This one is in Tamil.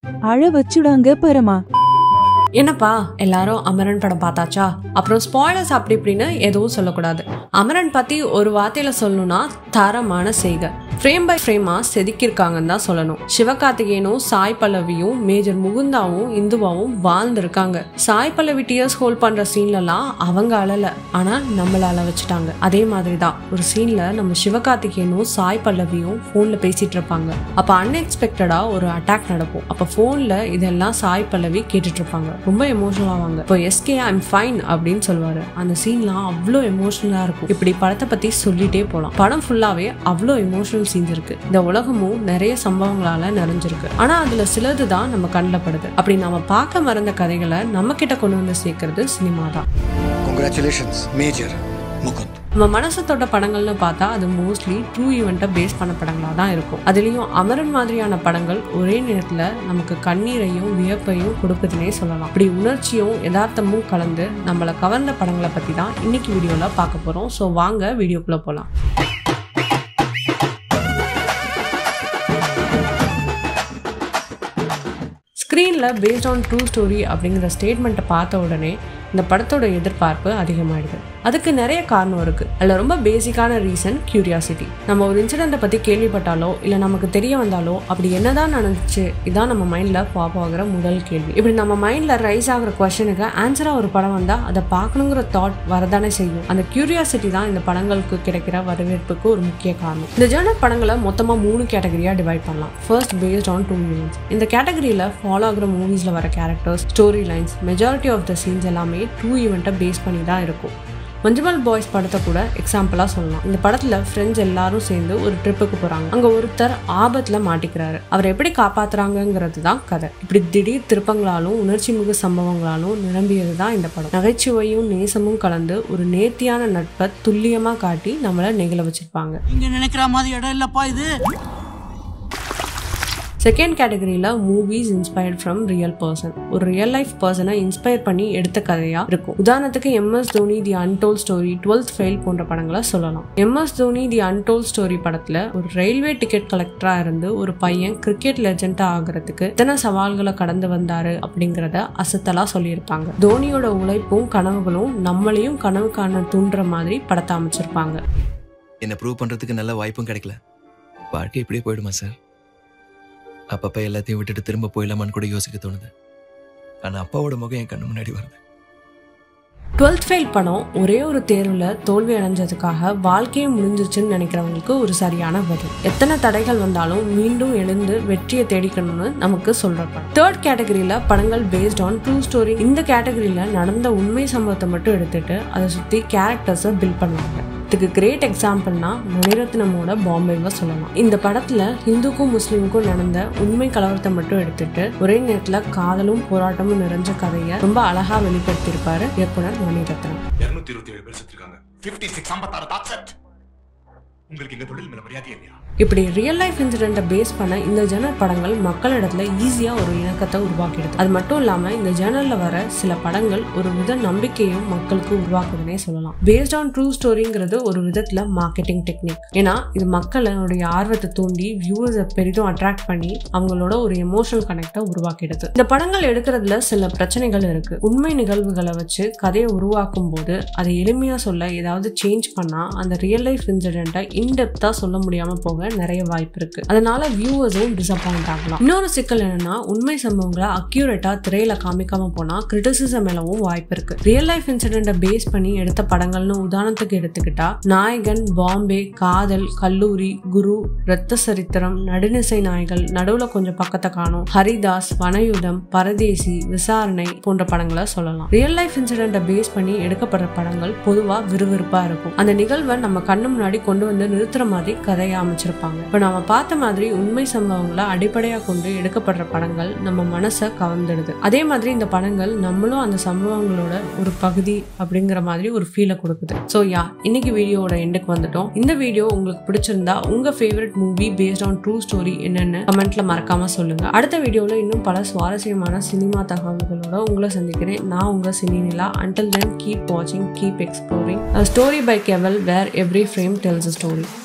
அழ வச்சுடாங்க பரமா என்னப்பா எல்லாரும் அமரன் படம் பார்த்தாச்சா அப்புறம் ஸ்பாய்லர்ஸ் அப்படி இப்படின்னு எதுவும் சொல்லக்கூடாது அமரன் பத்தி ஒரு வார்த்தையில சொல்லணும்னா தரமான செய்க ஃப்ரேம் பை ஃப்ரேமா செதுக்கியிருக்காங்கன்னு தான் சொல்லணும் சிவகார்த்திகேயனும் சாய் பல்லவியும் மேஜர் முகுந்தாவும் இந்துவாவும் வாழ்ந்திருக்காங்க சாய் பல்லவி டியர்ஸ் ஹோல்ட் பண்ற சீன்லலாம் அவங்க அழல ஆனா நம்மள அழ வச்சுட்டாங்க அதே மாதிரி தான் ஒரு சீன்ல நம்ம சிவகார்த்திகேயனும் சாய் பல்லவியும் போன்ல பேசிட்டு இருப்பாங்க அப்ப அன்எக்ஸ்பெக்டடா ஒரு அட்டாக் நடக்கும் அப்ப போன்ல இதெல்லாம் சாய் பல்லவி கேட்டுட்டு இருப்பாங்க ரொம்ப எமோஷனல் ஆவாங்க இப்போ எஸ்கே ஐம் ஃபைன் அப்படின்னு சொல்லுவாரு அந்த சீன்லாம் அவ்வளோ எமோஷனலா இருக்கும் இப்படி படத்தை பத்தி சொல்லிட்டே போலாம் படம் ஃபுல்லாவே அவ்வளோ எமோஷனல் சீன்ஸ் இருக்கு இந்த உலகமும் நிறைய சம்பவங்களால நிறைஞ்சிருக்கு ஆனா அதுல சிலது தான் நம்ம கண்ணில் படுது அப்படி நாம பார்க்க மறந்த கதைகளை நம்ம கிட்ட கொண்டு வந்து சேர்க்கறது சினிமா தான் Congratulations, Major Mukund. நம்ம மனசு தொட்ட படங்கள்னு பார்த்தா அது மோஸ்ட்லி ட்ரூ ஈவெண்ட்டை பேஸ் பண்ண படங்களாக தான் இருக்கும் அதுலேயும் அமரன் மாதிரியான படங்கள் ஒரே நேரத்தில் நமக்கு கண்ணீரையும் வியப்பையும் கொடுக்குதுன்னே சொல்லலாம் இப்படி உணர்ச்சியும் யதார்த்தமும் கலந்து நம்மளை கவர்ந்த படங்களை பற்றி தான் இன்னைக்கு வீடியோவில் பார்க்க போகிறோம் ஸோ வாங்க வீடியோக்குள்ளே போகலாம் ஸ்க்ரீனில் பேஸ்ட் ஆன் ட்ரூ ஸ்டோரி அப்படிங்கிற ஸ்டேட்மெண்ட்டை பார்த்த உடனே இந்த படத்தோட எதிர்பார்ப்பு அதிகமாயிடுது அதுக்கு நிறைய காரணம் இருக்கு அதில் ரொம்ப பேசிக்கான ரீசன் கியூரியாசிட்டி நம்ம ஒரு இன்சிடென்ட்டை பற்றி கேள்விப்பட்டாலோ இல்லை நமக்கு தெரிய வந்தாலோ அப்படி என்னதான் நடந்துச்சு இதான் நம்ம மைண்டில் பாப் ஆகிற முதல் கேள்வி இப்படி நம்ம மைண்டில் ரைஸ் ஆகிற கொஷனுக்கு ஆன்சராக ஒரு படம் வந்தால் அதை பார்க்கணுங்கிற தாட் வரதானே செய்யும் அந்த கியூரியாசிட்டி தான் இந்த படங்களுக்கு கிடைக்கிற வரவேற்புக்கு ஒரு முக்கிய காரணம் இந்த ஜேர்னல் படங்களை மொத்தமாக மூணு கேட்டகரியாக டிவைட் பண்ணலாம் first based on to units இந்த கேட்டகரியில் ஃபாலோ ஆகிற மூவிஸில் வர characters story lines majority of the scenes எல்லாமே ட்ரூ ஈவெண்ட்டை பேஸ் பண்ணி தான் இருக்கும் மஞ்சுமல் பாய்ஸ் படத்தை கூட எக்ஸாம்பிளாக சொல்லலாம் இந்த படத்தில் ஃப்ரெண்ட்ஸ் எல்லாரும் சேர்ந்து ஒரு ட்ரிப்புக்கு போகிறாங்க அங்கே ஒருத்தர் ஆபத்தில் மாட்டிக்கிறாரு அவர் எப்படி காப்பாத்துறாங்கங்கிறது தான் கதை இப்படி திடீர் திருப்பங்களாலும் உணர்ச்சி மிகு சம்பவங்களாலும் நிரம்பியது தான் இந்த படம் நகைச்சுவையும் நேசமும் கலந்து ஒரு நேர்த்தியான நட்பை துல்லியமாக காட்டி நம்மளை நெகிழ வச்சிருப்பாங்க இங்க நினைக்கிற மாதிரி இடம் இல்லப்பா இது செகண்ட் கேட்டகரியில் movies inspired from real person ஒரு ரியல் லைஃப் பர்சனை இன்ஸ்பயர் பண்ணி எடுத்த கதையா இருக்கும் உதாரணத்துக்கு MS Dhoni the untold story twelfth fail போன்ற படங்களை சொல்லலாம் MS Dhoni the untold story படத்துல ஒரு ரயில்வே டிக்கெட் கலெக்டரா இருந்து ஒரு பையன் கிரிக்கெட் லெஜெண்டா ஆகிறதுக்கு எத்தனை சவால்களை கடந்து வந்தாரு அப்படிங்கறத அசத்தலா சொல்லியிருப்பாங்க தோனியோட உழைப்பும் கனவுகளும் நம்மளையும் கனவு காண தூண்டுற மாதிரி படத்தை அமைச்சிருப்பாங்க என்னை ப்ரூவ் பண்றதுக்கு நல்ல வாய்ப்பும் கிடைக்கல வாழ்க்கை இப்படியே போயிடுமா சார் அப்பப்ப எல்லாத்தையும் விட்டுட்டு திரும்ப போயிடலாமான்னு கூட யோசிக்க தோணுது ஆனா அப்பாவோட முகம் என் கண்ணு முன்னாடி வருது டுவெல்த் ஃபெயில் படம் ஒரே ஒரு தேர்வில் தோல்வி அடைஞ்சதுக்காக வாழ்க்கையே முடிஞ்சிருச்சுன்னு நினைக்கிறவங்களுக்கு ஒரு சரியான பதில் எத்தனை தடைகள் வந்தாலும் மீண்டும் எழுந்து வெற்றியை தேடிக்கணும்னு நமக்கு சொல்ற படம் தேர்ட் கேட்டகரியில படங்கள் பேஸ்ட் ஆன் ட்ரூ ஸ்டோரி இந்த கேட்டகரியில நடந்த உண்மை சம்பவத்தை மட்டும் எடுத்துட்டு அதை சுத்தி கேரக்டர்ஸை பில்ட் பண்ணுவாங்க இதுக்கு கிரேட் எக்ஸாம்பிள்னா மணிரத்னமோட பாம்பேவை சொல்லலாம் இந்த படத்துல ஹிந்துக்கும் முஸ்லீமுக்கும் நடந்த உண்மை கலவரத்தை மட்டும் எடுத்துட்டு ஒரே நேரத்துல காதலும் போராட்டமும் நிறைஞ்ச கதையை ரொம்ப அழகா வெளிப்படுத்தியிருப்பாரு இயக்குனர் மணிரத்னம் இருநூத்தி இருபத்தி ஏழு பேர் செத்துருக்காங்க பிப்டி சிக்ஸ் ஐம்பத்தாறு தாட்ஸ் உங்களுக்கு எங்க தொழில் மேல மரியாதை இல்லையா இப்படி ரியல் லைஃப் இன்சிடென்ட்டை பேஸ் பண்ண இந்த ஜேர்னல் படங்கள் மக்களிடத்துல ஈஸியா ஒரு இணக்கத்தை உருவாக்கிடுது அது மட்டும் இல்லாம இந்த ஜேர்னல்ல வர சில படங்கள் ஒரு வித நம்பிக்கையும் மக்களுக்கு உருவாக்குதுன்னே சொல்லலாம் பேஸ்ட் ஆன் ட்ரூ ஸ்டோரிங்கிறது ஒரு விதத்துல மார்க்கெட்டிங் டெக்னிக் ஏன்னா இது மக்களுடைய ஆர்வத்தை தூண்டி வியூவர்ஸை பெரிதும் அட்ராக்ட் பண்ணி அவங்களோட ஒரு எமோஷனல் கனெக்டை உருவாக்கிடுது இந்த படங்கள் எடுக்கிறதுல சில பிரச்சனைகள் இருக்கு உண்மை நிகழ்வுகளை வச்சு கதையை உருவாக்கும் போது அதை எளிமையா சொல்ல ஏதாவது சேஞ்ச் பண்ணா அந்த ரியல் லைஃப் இன்சிடென்ட்டை இன்டெப்தா சொல்ல முடியாம போக நிறைய வாய்ப்பு இருக்கு அதனால வியூவர்ஸும் டிசப்பாயிண்ட் ஆகலாம் இன்னொரு சிக்கல் என்னன்னா உண்மை சம்பவங்களை அக்யூரேட்டா திரையில காமிக்காம போனா கிரிட்டிசிசம் மேலவும் வாய்ப்பு இருக்கு ரியல் லைஃப் இன்சிடென்ட்டை பேஸ் பண்ணி எடுத்த படங்கள்னு உதாரணத்துக்கு எடுத்துக்கிட்டா நாயகன் பாம்பே காதல் கல்லூரி குரு ரத்த சரித்திரம் நடுநிசை நாய்கள் நடுவுல கொஞ்சம் பக்கத்தை காணும் ஹரிதாஸ் வனயுதம் பரதேசி விசாரணை போன்ற படங்களை சொல்லலாம் ரியல் லைஃப் இன்சிடென்ட்டை பேஸ் பண்ணி எடுக்கப்படுற படங்கள் பொதுவா விறுவிறுப்பா இருக்கும் அந்த நிகழ்வை நம்ம கண்ணு முன்னாடி கொண்டு வந்து நிறுத்துற மாதிரி கதையை அமைச்சிருப்பாங்க இப்ப நாம பார்த்த மாதிரி உண்மை சம்பவங்களை அடிப்படையா கொண்டு எடுக்கப்படுற படங்கள் நம்ம மனசை கவர்ந்துடுது அதே மாதிரி இந்த படங்கள் நம்மளும் அந்த சம்பவங்களோட ஒரு பகுதி அப்படிங்கிற மாதிரி ஒரு ஃபீலை கொடுக்குது ஸோ யா இன்னைக்கு வீடியோவோட எண்டுக்கு வந்துட்டோம் இந்த வீடியோ உங்களுக்கு பிடிச்சிருந்தா உங்க favourite movie based on true story என்னன்னு கமெண்ட்ல மறக்காம சொல்லுங்க அடுத்த வீடியோல இன்னும் பல சுவாரஸ்யமான சினிமா தகவல்களோட உங்களை சந்திக்கிறேன் நான் உங்க சினி நிலா அண்டில் தென் கீப் வாட்சிங் கீப் எக்ஸ்ப்ளோரிங் ஸ்டோரி பை கெவல் where every frame tells story